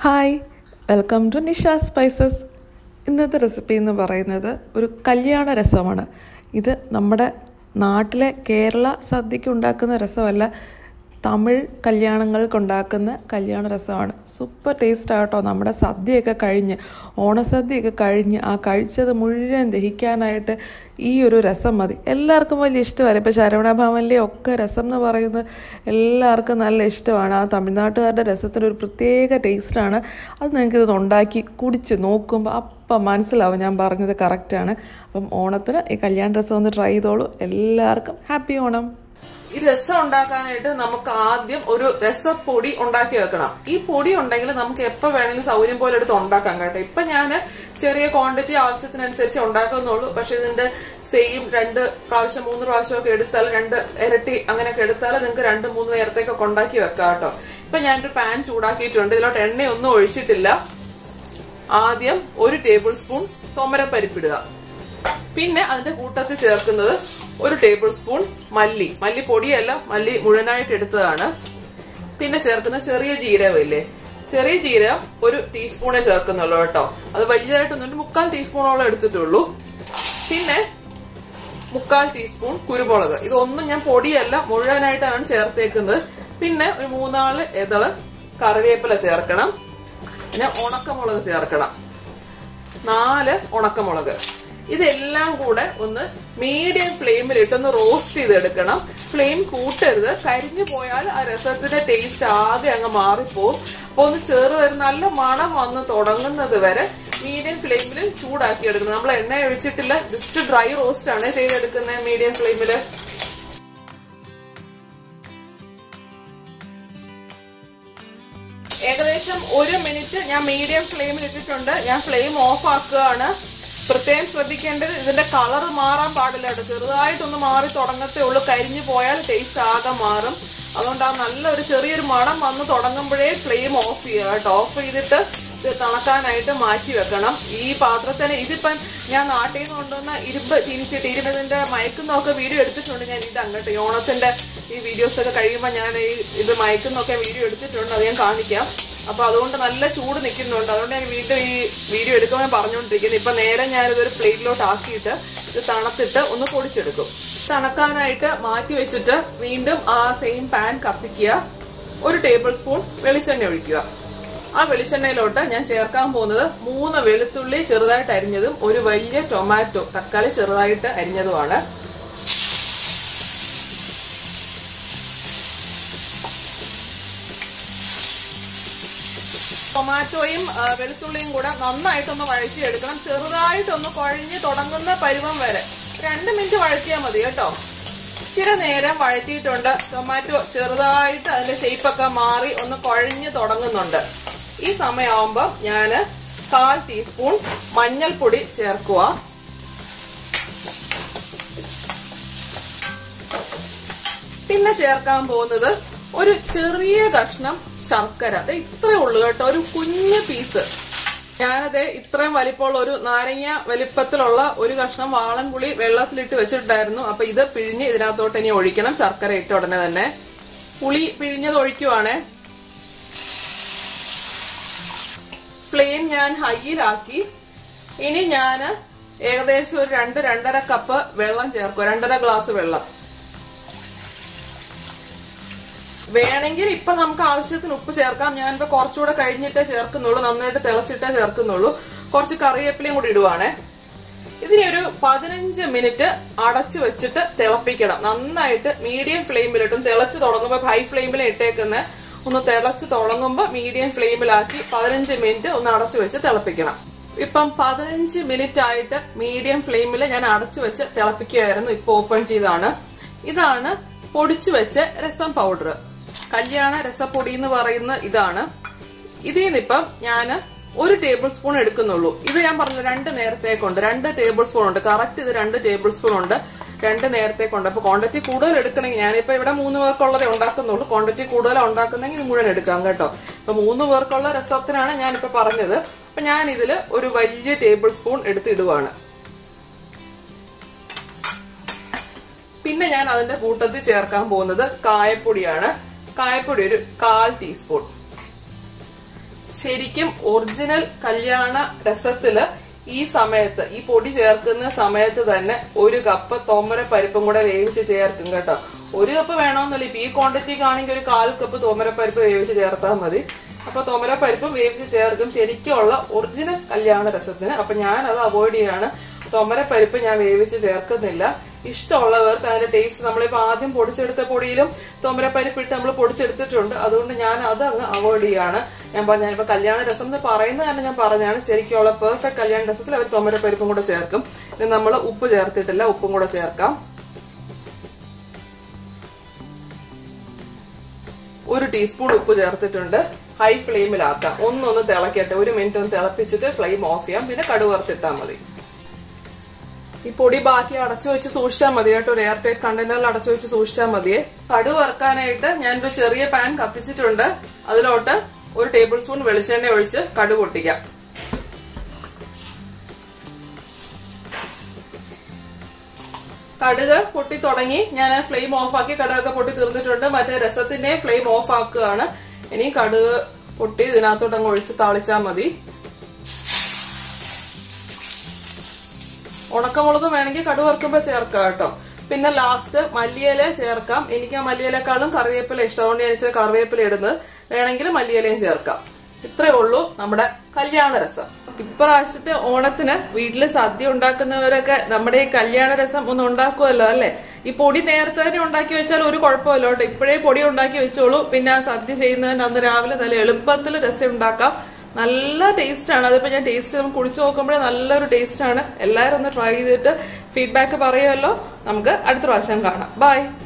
hi welcome to Nisha spices ഇന്നത്തെ recipe എന്ന് പറയുന്നത് ഒരു കല്യാണ രസമാണ് ഇത് നമ്മുടെ നാട്ടിലെ കേരള സദ്യക്ക് ഉണ്ടാക്കുന്ന രസമല്ല തമിഴ് കല്യാണങ്ങൾക്കുണ്ടാക്കുന്ന കല്യാണ രസമാണ് സൂപ്പർ ടേസ്റ്റ് ആട്ടോ നമ്മുടെ സദ്യയൊക്കെ കഴിഞ്ഞ് ഓണസദ്യയൊക്കെ കഴിഞ്ഞ് ആ കഴിച്ചത് മുഴുവൻ ദഹിക്കാനായിട്ട് ഈ ഒരു രസം മതി എല്ലാവർക്കും വലിയ ഇഷ്ടമല്ല ഇപ്പോൾ ശരവണ ഭവനിലെ ഒക്കെ രസം എന്ന് പറയുന്നത് എല്ലാവർക്കും നല്ല ഇഷ്ടമാണ് ആ തമിഴ്നാട്ടുകാരുടെ രസത്തിന് ഒരു പ്രത്യേക ടേസ്റ്റാണ് അത് നിങ്ങൾക്ക് ഇത് ഉണ്ടാക്കി കുടിച്ച് നോക്കുമ്പോൾ അപ്പം മനസ്സിലാവും ഞാൻ പറഞ്ഞത് കറക്റ്റാണ് അപ്പം ഓണത്തിന് ഈ കല്യാണ രസം ഒന്ന് ട്രൈ ചെയ്തോളൂ എല്ലാവർക്കും ഹാപ്പി ഓണം ഈ രസം ഉണ്ടാക്കാനായിട്ട് നമുക്ക് ആദ്യം ഒരു രസപ്പൊടി ഉണ്ടാക്കി വെക്കണം ഈ പൊടി ഉണ്ടെങ്കിൽ നമുക്ക് എപ്പോ വേണമെങ്കിലും സൗകര്യം പോലെ എടുത്ത് ഉണ്ടാക്കാം കേട്ടോ ഇപ്പൊ ഞാൻ ചെറിയ ക്വാണ്ടിറ്റി ആവശ്യത്തിനനുസരിച്ച് ഉണ്ടാക്കുന്നുള്ളൂ പക്ഷെ ഇതിന്റെ സെയിം രണ്ട് പ്രാവശ്യം മൂന്ന് പ്രാവശ്യം ഒക്കെ എടുത്താൽ രണ്ട് ഇരട്ടി അങ്ങനെയൊക്കെ എടുത്താൽ നിങ്ങൾക്ക് രണ്ട് മൂന്ന് നേരത്തേക്കൊക്കെ ഉണ്ടാക്കി വെക്കാം കേട്ടോ ഇപ്പൊ ഞാനൊരു പാൻ ചൂടാക്കിയിട്ടുണ്ട് ഇതിലോട്ട് എണ്ണയൊന്നും ഒഴിച്ചിട്ടില്ല ആദ്യം ഒരു ടേബിൾ സ്പൂൺ തൊമരപ്പരിപ്പിടുക പിന്നെ അതിന്റെ കൂട്ടത്തിൽ ചേർക്കുന്നത് ഒരു ടേബിൾ സ്പൂൺ മല്ലി മല്ലി പൊടിയല്ല മല്ലി മുഴുവനായിട്ട് എടുത്തതാണ് പിന്നെ ചേർക്കുന്ന ചെറിയ ജീരകമില്ലേ ചെറിയ ജീരകം ഒരു ടീസ്പൂണേ ചേർക്കുന്നുള്ളൂ കേട്ടോ അത് വലിയതായിട്ടൊന്നും മുക്കാൽ ടീസ്പൂണോളം എടുത്തിട്ടുള്ളൂ പിന്നെ മുക്കാൽ ടീസ്പൂൺ കുരുമുളക് ഇതൊന്നും ഞാൻ പൊടിയല്ല മുഴുവനായിട്ടാണ് ചേർത്തേക്കുന്നത് പിന്നെ ഒരു മൂന്നാല് എതള് കറിവേപ്പില ചേർക്കണം പിന്നെ ഉണക്കമുളക് ചേർക്കണം നാല് ഉണക്കമുളക് ഇതെല്ലാം കൂടെ ഒന്ന് മീഡിയം ഫ്ലെയിമിൽ ഇട്ടൊന്ന് റോസ്റ്റ് ചെയ്തെടുക്കണം ഫ്ലെയിം കൂട്ടരുത് കരിഞ്ഞു പോയാൽ ആ രസത്തിന്റെ ടേസ്റ്റ് ആകെ അങ്ങ് മാറിപ്പോവും അപ്പൊ ഒന്ന് ചെറുതൊരു നല്ല മണം വന്ന് തുടങ്ങുന്നത് വരെ മീഡിയം ഫ്ലെയിമിൽ ചൂടാക്കി എടുക്കുന്നത് നമ്മൾ എണ്ണ ഒഴിച്ചിട്ടില്ല ജസ്റ്റ് ഡ്രൈ റോസ്റ്റ് ആണ് ചെയ്തെടുക്കുന്നത് മീഡിയം ഫ്ലെയിമില് ഏകദേശം ഒരു മിനിറ്റ് ഞാൻ മീഡിയം ഫ്ലെയിമിൽ ഇട്ടിട്ടുണ്ട് ഞാൻ ഫ്ലെയിം ഓഫ് ആക്കുകയാണ് പ്രത്യേകം ശ്രദ്ധിക്കേണ്ടത് ഇതിന്റെ കളർ മാറാൻ പാടില്ല കേട്ടോ ചെറുതായിട്ടൊന്ന് മാറി തുടങ്ങത്തേ ഉള്ളൂ കരിഞ്ഞു പോയാൽ ടേസ്റ്റ് ആകെ മാറും അതുകൊണ്ട് ആ നല്ലൊരു ചെറിയൊരു മണം വന്ന് തുടങ്ങുമ്പോഴേ ഫ്ലെയിം ഓഫ് ചെയ്യുക കേട്ടോ ഓഫ് ചെയ്തിട്ട് ഇത് തണുക്കാനായിട്ട് മാറ്റി വെക്കണം ഈ പാത്രത്തിന് ഇതിപ്പം ഞാൻ നാട്ടിൽ നിന്ന് കൊണ്ടുവന്ന ഇരുമ്പ് ചീനിച്ചിട്ട് ഇരുമ്പതിന്റെ മയക്കുന്നൊക്കെ വീഡിയോ എടുത്തിട്ടുണ്ട് ഞാൻ ഇത് അങ്ങോട്ട് ഈ ഓണത്തിന്റെ ഈ വീഡിയോസ് ഒക്കെ കഴിയുമ്പോൾ ഞാൻ ഈ ഇത് മയക്കുന്നൊക്കെ വീഡിയോ എടുത്തിട്ടുണ്ട് അത് ഞാൻ കാണിക്കാം അപ്പൊ അതുകൊണ്ട് നല്ല ചൂട് നിൽക്കുന്നുണ്ട് അതുകൊണ്ട് ഞാൻ വീണ്ടും ഈ വീഡിയോ എടുക്കുമ്പോൾ പറഞ്ഞുകൊണ്ടിരിക്കുന്നത് ഇപ്പൊ നേരെ ഞാനിതൊരു പ്ലേറ്റിലോട്ട് ആക്കിയിട്ട് ഇത് തണുത്തിട്ട് ഒന്ന് പൊടിച്ചെടുക്കും തണുക്കാനായിട്ട് മാറ്റി വെച്ചിട്ട് വീണ്ടും ആ സെയിം പാൻ കത്തിക്കുക ഒരു ടേബിൾ സ്പൂൺ വെളിച്ചെണ്ണ ഒഴിക്കുക ആ വെളിച്ചെണ്ണയിലോട്ട് ഞാൻ ചേർക്കാൻ പോകുന്നത് മൂന്ന് വെളുത്തുള്ളി ചെറുതായിട്ട് അരിഞ്ഞതും ഒരു വലിയ ടൊമാറ്റോ തക്കാളി ചെറുതായിട്ട് അരിഞ്ഞതുമാണ് ടൊമാറ്റോയും വെളുത്തുള്ളിയും കൂടെ നന്നായിട്ടൊന്ന് വഴറ്റിയെടുക്കണം ചെറുതായിട്ടൊന്ന് കുഴഞ്ഞ് തുടങ്ങുന്ന പരുവം വരെ രണ്ട് മിനിറ്റ് വഴറ്റിയാൽ മതി കേട്ടോ ഇച്ചിരി നേരം വഴറ്റിയിട്ടുണ്ട് ടൊമാറ്റോ ചെറുതായിട്ട് അതിന്റെ ഷേപ്പൊക്കെ മാറി ഒന്ന് കുഴഞ്ഞ് തുടങ്ങുന്നുണ്ട് ഈ സമയമാകുമ്പോൾ ഞാൻ കാൽ ടീസ്പൂൺ മഞ്ഞൾപ്പൊടി ചേർക്കുക പിന്നെ ചേർക്കാൻ പോകുന്നത് ഒരു ചെറിയ കഷ്ണം ശർക്കര അത് ഇത്രേ ഉള്ളൂ കേട്ടോ ഒരു കുഞ്ഞു പീസ് ഞാനത് ഇത്രയും വലിപ്പമുള്ള ഒരു നാരങ്ങ വലിപ്പത്തിലുള്ള ഒരു കഷ്ണം വാളൻപുളി വെള്ളത്തിലിട്ട് വെച്ചിട്ടുണ്ടായിരുന്നു അപ്പൊ ഇത് പിഴിഞ്ഞ് ഇതിനകത്തോട്ട് ഇനി ഒഴിക്കണം ശർക്കര ഇട്ട ഉടനെ തന്നെ പുളി പിഴിഞ്ഞത് ഒഴിക്കുവാണേ ഫ്ലെയിം ഞാൻ ഹൈയിലാക്കി ഇനി ഞാൻ ഏകദേശം ഒരു രണ്ട് രണ്ടര കപ്പ് വെള്ളം ചേർക്കും രണ്ടര ഗ്ലാസ് വെള്ളം വേണമെങ്കിൽ ഇപ്പൊ നമുക്ക് ആവശ്യത്തിന് ഉപ്പ് ചേർക്കാം ഞാനിപ്പോ കുറച്ചുകൂടെ കഴിഞ്ഞിട്ടേ ചേർക്കുന്നുള്ളൂ നന്നായിട്ട് തിളച്ചിട്ടേ ചേർക്കുന്നുള്ളൂ കുറച്ച് കറിവേപ്പിലയും കൂടി ഇടുവാണേ ഇതിനെ ഒരു പതിനഞ്ച് മിനിറ്റ് അടച്ചു വെച്ചിട്ട് തിളപ്പിക്കണം നന്നായിട്ട് മീഡിയം ഫ്ലെയിമിലിട്ടും തിളച്ച് തുടങ്ങുമ്പോൾ ഹൈ ഫ്ലെയിമിൽ ഇട്ടേക്കുന്ന ഒന്ന് തിളച്ച് തുടങ്ങുമ്പോൾ മീഡിയം ഫ്ലെയിമിലാക്കി പതിനഞ്ച് മിനിറ്റ് ഒന്ന് അടച്ചു വെച്ച് തിളപ്പിക്കണം ഇപ്പം പതിനഞ്ച് മിനിറ്റ് ആയിട്ട് മീഡിയം ഫ്ലെയിമിൽ ഞാൻ അടച്ചു വെച്ച് തിളപ്പിക്കുകയായിരുന്നു ഇപ്പൊ ഓപ്പൺ ചെയ്താണ് ഇതാണ് പൊടിച്ചു വെച്ച രസം പൗഡർ കല്യാണ രസപ്പൊടി എന്ന് പറയുന്ന ഇതാണ് ഇതിൽ നിന്നിപ്പം ഞാൻ ഒരു ടേബിൾ സ്പൂൺ എടുക്കുന്നുള്ളൂ ഇത് ഞാൻ പറഞ്ഞു രണ്ട് നേരത്തേക്കുണ്ട് രണ്ട് ടേബിൾ സ്പൂൺ ഉണ്ട് കറക്റ്റ് ഇത് രണ്ട് ടേബിൾ സ്പൂൺ ഉണ്ട് രണ്ട് നേരത്തേക്കുണ്ട് അപ്പൊ ക്വാണ്ടിറ്റി കൂടുതൽ എടുക്കണമെങ്കിൽ ഞാനിപ്പോ ഇവിടെ മൂന്ന് പേർക്കുള്ളതേ ഉണ്ടാക്കുന്നുള്ളൂ ക്വാണ്ടിറ്റി കൂടുതൽ ഉണ്ടാക്കുന്നെങ്കിൽ ഇത് മുഴുവൻ എടുക്കാം കേട്ടോ ഇപ്പൊ മൂന്ന് പേർക്കുള്ള രസത്തിനാണ് ഞാനിപ്പോ പറഞ്ഞത് അപ്പൊ ഞാൻ ഇതിൽ ഒരു വലിയ ടേബിൾ സ്പൂൺ എടുത്തിടുവാണ് പിന്നെ ഞാൻ അതിന്റെ കൂട്ടത്തിൽ ചേർക്കാൻ പോകുന്നത് കായപ്പൊടിയാണ് കായപ്പൊടി ഒരു കാൽ ടീസ്പൂൺ ശരിക്കും ഒറിജിനൽ കല്യാണ രസത്തില് ഈ സമയത്ത് ഈ പൊടി ചേർക്കുന്ന സമയത്ത് തന്നെ ഒരു കപ്പ് തോമര പരിപ്പും കൂടെ വേവിച്ച് ചേർക്കും കേട്ടോ ഒരു കപ്പ് വേണമെന്നില്ല ഇപ്പൊ ഈ ക്വാണ്ടിറ്റിക്ക് ആണെങ്കിൽ ഒരു കാൽ കപ്പ് തോമര പരിപ്പ് വേവിച്ച് ചേർത്താൽ മതി അപ്പൊ തോമര പരിപ്പും വേവിച്ച് ചേർക്കും ശരിക്കുള്ള ഒറിജിനൽ കല്യാണ രസത്തിന് അപ്പൊ ഞാൻ അത് അവോയ്ഡ് ചെയ്യാണ് തോമര പരിപ്പ് ഞാൻ വേവിച്ച് ചേർക്കുന്നില്ല ഇഷ്ടമുള്ളവർക്ക് അതിന്റെ ടേസ്റ്റ് നമ്മളിപ്പോ ആദ്യം പൊടിച്ചെടുത്ത പൊടിയിലും തോമര പരിപ്പ് ഇട്ട് നമ്മൾ പൊടിച്ചെടുത്തിട്ടുണ്ട് അതുകൊണ്ട് ഞാൻ അത് അങ്ങ് അവോയ്ഡ് ചെയ്യാണ് ഞാൻ പറഞ്ഞ ഇപ്പൊ കല്യാണ രസം എന്ന് പറയുന്നത് തന്നെ ഞാൻ പറഞ്ഞാണ് ശരിക്കുള്ള പെർഫെക്റ്റ് കല്യാണ രസത്തിൽ അവർ തോമര പരിപ്പും കൂടെ ചേർക്കും ഇനി നമ്മൾ ഉപ്പ് ചേർത്തിട്ടില്ല ഉപ്പും കൂടെ ചേർക്കാം ഒരു ടീസ്പൂൺ ഉപ്പ് ചേർത്തിട്ടുണ്ട് ഹൈ ഫ്ലെയിമിലാക്കാം ഒന്നൊന്ന് തിളക്കട്ടെ ഒരു മിനിറ്റ് ഒന്ന് തിളപ്പിച്ചിട്ട് ഫ്ലെയിം ഓഫ് ചെയ്യാം പിന്നെ കടുക് വറുത്തിട്ടാൽ മതി ഈ പൊടി ബാക്കി അടച്ചു വെച്ച് സൂക്ഷിച്ചാൽ മതി കേട്ടോ ഒരു എയർ ടൈറ്റ് കണ്ടെയ്നറിൽ അടച്ചു വെച്ച് സൂക്ഷിച്ചാൽ മതിയെ കടുക് വറുക്കാനായിട്ട് ഞാനൊരു ചെറിയ പാൻ കത്തിച്ചിട്ടുണ്ട് അതിലോട്ട് ഒരു ടേബിൾ സ്പൂൺ വെളിച്ചെണ്ണ ഒഴിച്ച് കടുക് പൊട്ടിക്കാം കടുക് പൊട്ടി തുടങ്ങി ഞാൻ ഫ്ലെയിം ഓഫ് ആക്കി കടുകൊക്കെ പൊട്ടി തീർന്നിട്ടുണ്ട് മറ്റേ രസത്തിന്റെ ഫ്ലെയിം ഓഫ് ആക്കുകയാണ് ഇനി കടുക് പൊട്ടി ഇതിനകത്തോട്ട് അങ്ങ് ഒഴിച്ച് താളിച്ചാൽ മതി ഉണക്കമുളക് വേണമെങ്കിൽ കടുക് വറുക്കുമ്പോൾ ചേർക്കാം കേട്ടോ പിന്നെ ലാസ്റ്റ് മല്ലിയില ചേർക്കാം എനിക്ക് ആ മല്ലിയിലേക്കാളും കറിവേപ്പില ഇഷ്ടം അതുകൊണ്ട് ഞാൻ ഇച്ചിരി കറിവേപ്പില ഇടുന്നത് വേണമെങ്കിൽ മല്ലിയിലയും ചേർക്കാം ഇത്രേ ഉള്ളൂ നമ്മുടെ കല്യാണ രസം ഇപ്രാവശ്യത്തെ ഓണത്തിന് വീട്ടില് സദ്യ ഉണ്ടാക്കുന്നവരൊക്കെ നമ്മുടെ ഈ കല്യാണ രസം ഒന്ന് ഉണ്ടാക്കുമല്ലോ അല്ലെ ഈ പൊടി നേരത്തെ തന്നെ ഉണ്ടാക്കി വെച്ചാൽ ഒരു കുഴപ്പമില്ല കേട്ടോ ഇപ്പോഴേ പൊടി ഉണ്ടാക്കി വെച്ചോളൂ പിന്നെ ആ സദ്യ ചെയ്യുന്നതിന് അന്ന് രാവിലെ നല്ല എളുപ്പത്തിൽ രസം ഉണ്ടാക്കാം നല്ല ടേസ്റ്റ് ആണ് അതിപ്പോ ഞാൻ ടേസ്റ്റ് നമുക്ക് കുടിച്ചു നോക്കുമ്പോഴേ നല്ലൊരു ടേസ്റ്റ് ആണ് എല്ലാവരും ഒന്ന് ട്രൈ ചെയ്തിട്ട് ഫീഡ്ബാക്ക് പറയുമല്ലോ നമുക്ക് അടുത്ത പ്രാവശ്യം കാണാം ബൈ